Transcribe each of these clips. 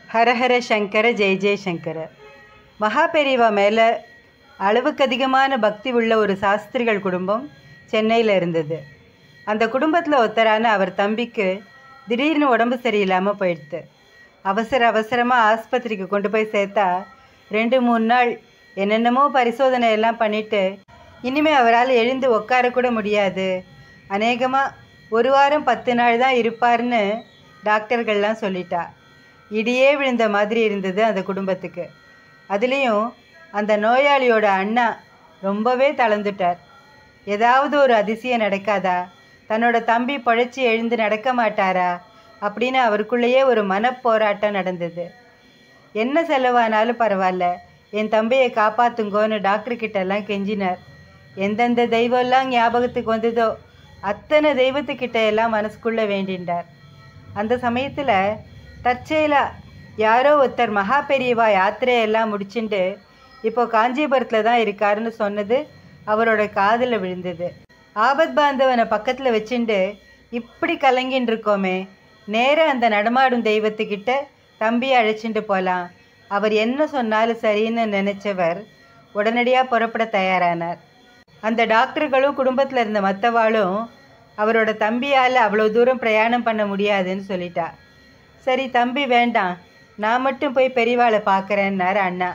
ஹரஹர சங்கர ஜெய ஜெயசங்கர மகா பெரியவா மேலே அளவுக்கு அதிகமான பக்தி உள்ள ஒரு சாஸ்திரிகள் குடும்பம் சென்னையில் இருந்தது அந்த குடும்பத்தில் ஒருத்தரான அவர் தம்பிக்கு திடீர்னு உடம்பு சரியில்லாமல் போயிடுது அவசர அவசரமாக ஆஸ்பத்திரிக்கு கொண்டு போய் சேர்த்தா ரெண்டு மூணு நாள் என்னென்னமோ பரிசோதனை எல்லாம் பண்ணிட்டு இனிமே அவரால் எழுந்து உட்கார கூட முடியாது அநேகமாக ஒரு வாரம் பத்து நாள் தான் இருப்பார்னு டாக்டர்கள்லாம் சொல்லிட்டா இடியே விழுந்த மாதிரி இருந்தது அந்த குடும்பத்துக்கு அதுலேயும் அந்த நோயாளியோட அண்ணா ரொம்பவே தளர்ந்துட்டார் ஏதாவது ஒரு அதிசயம் நடக்காதா தன்னோட தம்பி பழைச்சி எழுந்து நடக்க மாட்டாரா அப்படின்னு அவருக்குள்ளேயே ஒரு மனப்போராட்டம் நடந்தது என்ன செலவானாலும் பரவாயில்ல என் தம்பியை காப்பாத்துங்கோன்னு டாக்டர் கிட்ட எல்லாம் கெஞ்சினார் எந்தெந்த தெய்வம்லாம் ஞாபகத்துக்கு வந்ததோ அத்தனை தெய்வத்துக்கிட்ட எல்லாம் மனசுக்குள்ளே வேண்டின்றார் அந்த சமயத்தில் தற்செயலா யாரோ ஒருத்தர் மகா பெரியவா யாத்திரையெல்லாம் முடிச்சுட்டு இப்போ காஞ்சிபுரத்தில் தான் இருக்காருன்னு சொன்னது அவரோட காதில் விழுந்தது ஆபத் பாந்தவனை பக்கத்தில் வச்சுண்டு இப்படி கலங்கின்னு இருக்கோமே நேராக அந்த நடமாடும் தெய்வத்துக்கிட்ட தம்பியை அழைச்சிட்டு போகலாம் அவர் என்ன சொன்னாலும் சரின்னு நினைச்சவர் உடனடியாக புறப்பட தயாரானார் அந்த டாக்டர்களும் குடும்பத்தில் இருந்த மற்றவாளும் அவரோட தம்பியால் அவ்வளோ தூரம் பிரயாணம் பண்ண முடியாதுன்னு சொல்லிட்டா சரி தம்பி வேண்டாம் நான் மட்டும் போய் பெரியவாளை பார்க்குறேன்னாரு அண்ணா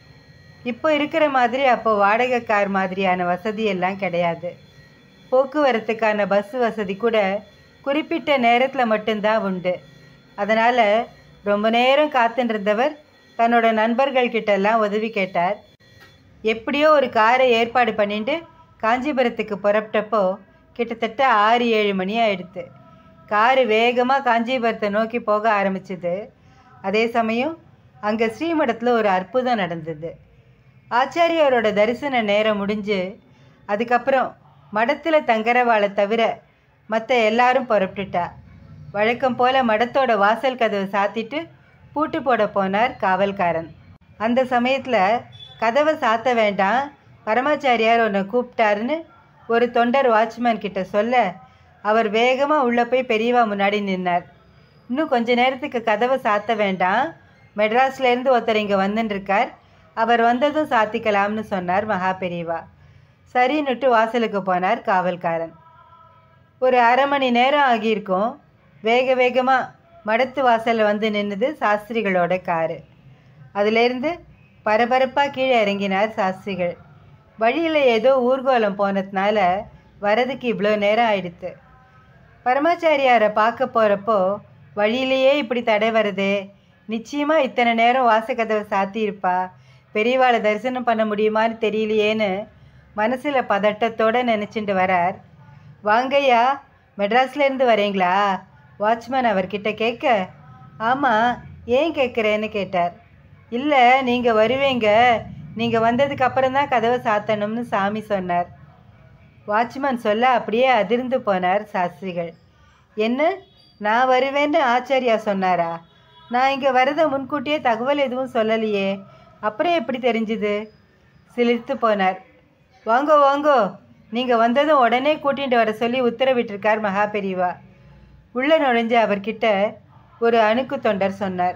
இப்போ இருக்கிற மாதிரி அப்போ வாடகை கார் மாதிரியான வசதி எல்லாம் கிடையாது போக்குவரத்துக்கான பஸ் வசதி கூட குறிப்பிட்ட நேரத்தில் மட்டும்தான் உண்டு அதனால் ரொம்ப நேரம் காத்துட்டு இருந்தவர் தன்னோட நண்பர்கள் கிட்டெல்லாம் உதவி கேட்டார் எப்படியோ ஒரு காரை ஏற்பாடு பண்ணிட்டு காஞ்சிபுரத்துக்கு புறப்பட்டப்போ கிட்டத்தட்ட ஆறு ஏழு மணி ஆயிடுத்து காரு வேகமாக காஞ்சிபுரத்தை நோக்கி போக ஆரம்பிச்சது அதே சமயம் அங்கே ஸ்ரீமடத்தில் ஒரு அற்புதம் நடந்தது ஆச்சாரியாரோட தரிசன நேரம் முடிஞ்சு அதுக்கப்புறம் மடத்தில் தங்கரவாளை தவிர மற்ற எல்லாரும் புறப்பட்டுட்டா வழக்கம் போல் மடத்தோட வாசல் கதவை சாத்திட்டு பூட்டு போட போனார் காவல்காரன் அந்த சமயத்தில் கதவை சாத்த வேண்டாம் பரமாச்சாரியார் உன்னை கூப்பிட்டாருன்னு ஒரு தொண்டர் வாட்ச்மேன் கிட்ட சொல்ல அவர் வேகமாக உள்ளே போய் பெரியவா முன்னாடி நின்னார் இன்னும் கொஞ்ச நேரத்துக்கு கதவை சாத்த வேண்டாம் மெட்ராஸ்லேருந்து ஒருத்தர் இங்கே வந்துன்னு இருக்கார் அவர் வந்ததும் சாத்திக்கலாம்னு சொன்னார் மகா பெரியவா சரின்னுட்டு வாசலுக்கு போனார் காவல்காரன் ஒரு அரை மணி நேரம் ஆகியிருக்கும் வேக வேகமாக மடத்து வாசலில் வந்து நின்றுது சாஸ்திரிகளோட காரு அதுலேருந்து பரபரப்பாக கீழே இறங்கினார் சாஸ்திரிகள் வழியில் ஏதோ ஊர்கோலம் போனதுனால வரதுக்கு இவ்வளோ நேரம் ஆயிடுத்து பரமாச்சாரியாரை பார்க்க போகிறப்போ வழியிலேயே இப்படி தடை வருதே நிச்சயமாக இத்தனை நேரம் வாசக்கதவை சாத்தியிருப்பா பெரியவாளை தரிசனம் பண்ண முடியுமான்னு தெரியலையேன்னு மனசில் பதட்டத்தோடு நினச்சிட்டு வரார் வாங்கய்யா மெட்ராஸ்லேருந்து வரீங்களா வாட்ச்மேன் அவர்கிட்ட கேட்க ஆமாம் ஏன் கேட்குறேன்னு கேட்டார் இல்லை நீங்கள் வருவீங்க நீங்கள் வந்ததுக்கு அப்புறம் தான் கதவை சாத்தணும்னு சாமி சொன்னார் வாட்ச்மேன் சொல்ல அப்படியே அதிர்ந்து போனார் சாஸ்திரிகள் என்ன நான் வருவேன்னு ஆச்சாரியா சொன்னாரா நான் இங்கே வரதை முன்கூட்டியே தகவல் எதுவும் சொல்லலையே அப்புறம் எப்படி தெரிஞ்சுது சிலிர்த்து போனார் வாங்கோ வாங்கோ நீங்கள் வந்ததும் உடனே கூட்டிகிட்டு வர சொல்லி உத்தரவிட்டிருக்கார் மகா பெரியவா உள்ளே நுழைஞ்ச அவர்கிட்ட ஒரு அணுக்கு தொண்டர் சொன்னார்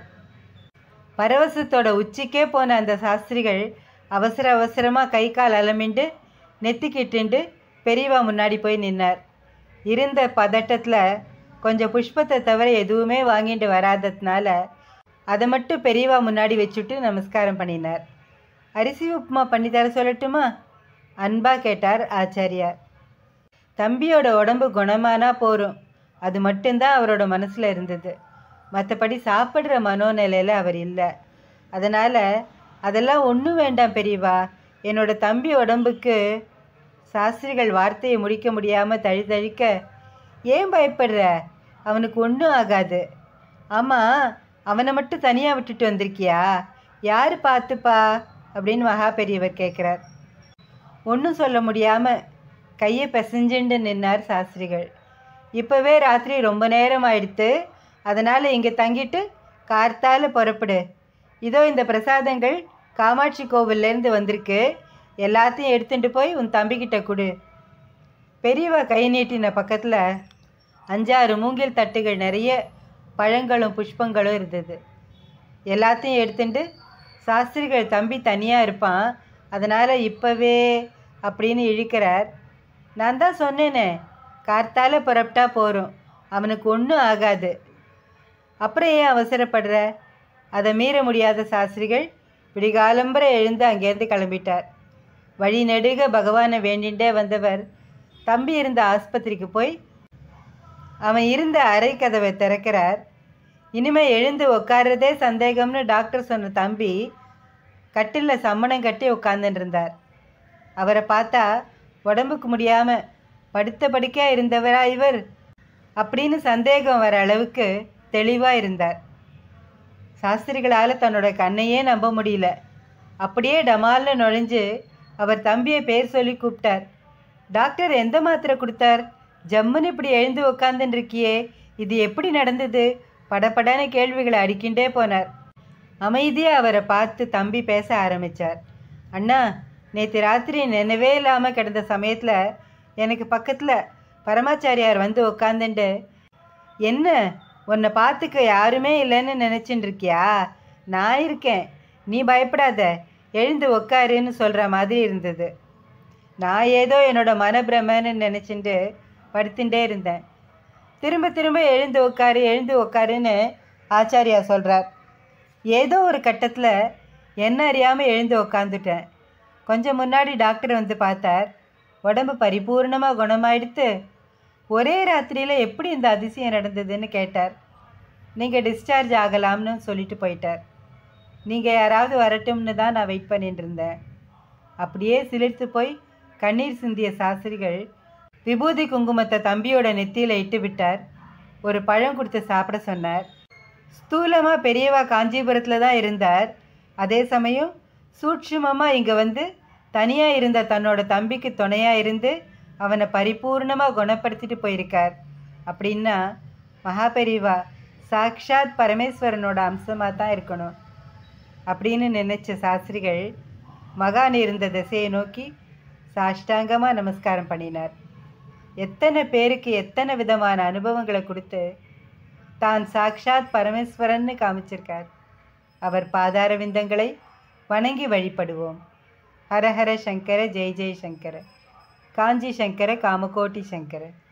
பரவசத்தோட உச்சிக்கே போன அந்த சாஸ்திரிகள் அவசர அவசரமாக கை கால் அலமிண்டு நெத்திக்கிட்டுண்டு பெரியவா முன்னாடி போய் நின்னார் இருந்த பதட்டத்தில் கொஞ்சம் புஷ்பத்தை தவிர எதுவுமே வாங்கிட்டு வராததுனால அதை மட்டும் பெரியவா முன்னாடி வச்சுட்டு நமஸ்காரம் பண்ணினார் அரிசி உப்புமா பண்ணி தர சொல்லட்டுமா அன்பா கேட்டார் ஆச்சாரியார் தம்பியோட உடம்பு குணமானா போரும் அது மட்டும்தான் அவரோட மனசில் இருந்தது மற்றபடி சாப்பிட்ற மனோநிலையில் அவர் இல்லை அதனால் அதெல்லாம் ஒன்றும் வேண்டாம் பெரியவா என்னோட தம்பி உடம்புக்கு சாஸ்திரிகள் வார்த்தையை முடிக்க முடியாமல் தழிதழிக்க ஏன் பயப்படுற அவனுக்கு ஒன்றும் ஆகாது ஆமாம் அவனை மட்டும் தனியாக விட்டுட்டு வந்திருக்கியா யார் பார்த்துப்பா அப்படின்னு மகா பெரியவர் கேட்குறார் ஒன்றும் சொல்ல முடியாமல் கையை பிசைஞ்சுண்டு நின்னார் சாஸ்திரிகள் இப்போவே ராத்திரி ரொம்ப நேரம் ஆயிடுத்து அதனால் இங்கே தங்கிட்டு கார்த்தால புறப்படு இதோ இந்த பிரசாதங்கள் காமாட்சி கோவில்லேருந்து வந்திருக்கு எல்லாத்தையும் எடுத்துட்டு போய் உன் தம்பிக்கிட்ட கொடு பெரியவா கை நீட்டின பக்கத்தில் அஞ்சாறு மூங்கில் தட்டுகள் நிறைய பழங்களும் புஷ்பங்களும் இருந்தது எல்லாத்தையும் எடுத்துட்டு சாஸ்திரிகள் தம்பி தனியாக இருப்பான் அதனால் இப்போவே அப்படின்னு இழுக்கிறார் நான் தான் சொன்னேனே கார்த்தால புறப்பட்டா போகிறோம் அவனுக்கு ஒன்றும் ஆகாது அப்புறம் ஏன் அவசரப்படுற அதை மீற முடியாத சாஸ்திரிகள் விடிகாலம்பரை எழுந்து அங்கேருந்து கிளம்பிட்டார் வழி நெடுக பகவானை வேண்டிண்டே வந்தவர் தம்பி இருந்த ஆஸ்பத்திரிக்கு போய் அவன் இருந்த அறை கதவை திறக்கிறார் இனிமே எழுந்து உட்கார்றதே சந்தேகம்னு டாக்டர் சொன்ன தம்பி கட்டிலில் சம்மணம் கட்டி உட்காந்துட்டு இருந்தார் அவரை பார்த்தா உடம்புக்கு முடியாமல் படுத்த படுக்கையாக இருந்தவரா இவர் அப்படின்னு சந்தேகம் வர அளவுக்கு தெளிவாக இருந்தார் சாஸ்திரிகளால் தன்னோட கண்ணையே நம்ப முடியல அப்படியே டமால்னு நுழைஞ்சு அவர் தம்பியை பேர் சொல்லி கூப்பிட்டார் டாக்டர் எந்த மாத்திரை கொடுத்தார் ஜம்முன்னு இப்படி எழுந்து உட்காந்துன்னு இருக்கியே இது எப்படி நடந்தது படபடன்னு கேள்விகளை அடிக்கின்றே போனார் அமைதியாக அவரை பார்த்து தம்பி பேச ஆரம்பித்தார் அண்ணா நேற்று ராத்திரி நினைவே இல்லாமல் கிடந்த சமயத்தில் எனக்கு பக்கத்தில் பரமாச்சாரியார் வந்து உட்காந்துண்டு என்ன உன்னை பார்த்துக்க யாருமே இல்லைன்னு நினச்சின்னு இருக்கியா நான் இருக்கேன் நீ பயப்படாத எழுந்து உக்காருன்னு சொல்கிற மாதிரி இருந்தது நான் ஏதோ என்னோட மனப்பிரமன்னு நினச்சிட்டு படுத்துட்டே இருந்தேன் திரும்ப திரும்ப எழுந்து உட்காரு எழுந்து உட்காருன்னு ஆச்சாரியா சொல்கிறார் ஏதோ ஒரு கட்டத்தில் என்ன அறியாமல் எழுந்து உக்காந்துட்டேன் கொஞ்சம் முன்னாடி டாக்டர் வந்து பார்த்தார் உடம்பு பரிபூர்ணமாக குணமாயிடுத்து ஒரே ராத்திரியில் எப்படி இந்த அதிசயம் நடந்ததுன்னு கேட்டார் நீங்கள் டிஸ்சார்ஜ் ஆகலாம்னு சொல்லிட்டு போயிட்டார் நீங்கள் யாராவது வரட்டும்னு தான் நான் வெயிட் பண்ணிட்டு இருந்தேன் அப்படியே சிலிர்த்து போய் கண்ணீர் சிந்திய சாஸ்திரிகள் விபூதி குங்குமத்தை தம்பியோட நெத்தியில் இட்டு விட்டார் ஒரு பழம் கொடுத்து சாப்பிட சொன்னார் ஸ்தூலமாக பெரியவா காஞ்சிபுரத்தில் தான் இருந்தார் அதே சமயம் சூட்சுமமாக இங்கே வந்து தனியாக இருந்த தன்னோட தம்பிக்கு துணையாக இருந்து அவனை பரிபூர்ணமாக குணப்படுத்திட்டு போயிருக்கார் அப்படின்னா மகாபெரிவா சாக்ஷாத் பரமேஸ்வரனோட அம்சமாக தான் இருக்கணும் அப்படின்னு நினைச்ச சாஸ்திரிகள் மகான் இருந்த திசையை நோக்கி சாஷ்டாங்கமாக நமஸ்காரம் பண்ணினார் எத்தனை பேருக்கு எத்தனை விதமான அனுபவங்களை கொடுத்து தான் சாக்ஷாத் பரமேஸ்வரன்னு காமிச்சிருக்கார் அவர் பாதார விந்தங்களை வணங்கி வழிபடுவோம் ஹரஹர சங்கர ஜெய் ஜெய் சங்கர காஞ்சி சங்கர காமகோட்டி சங்கர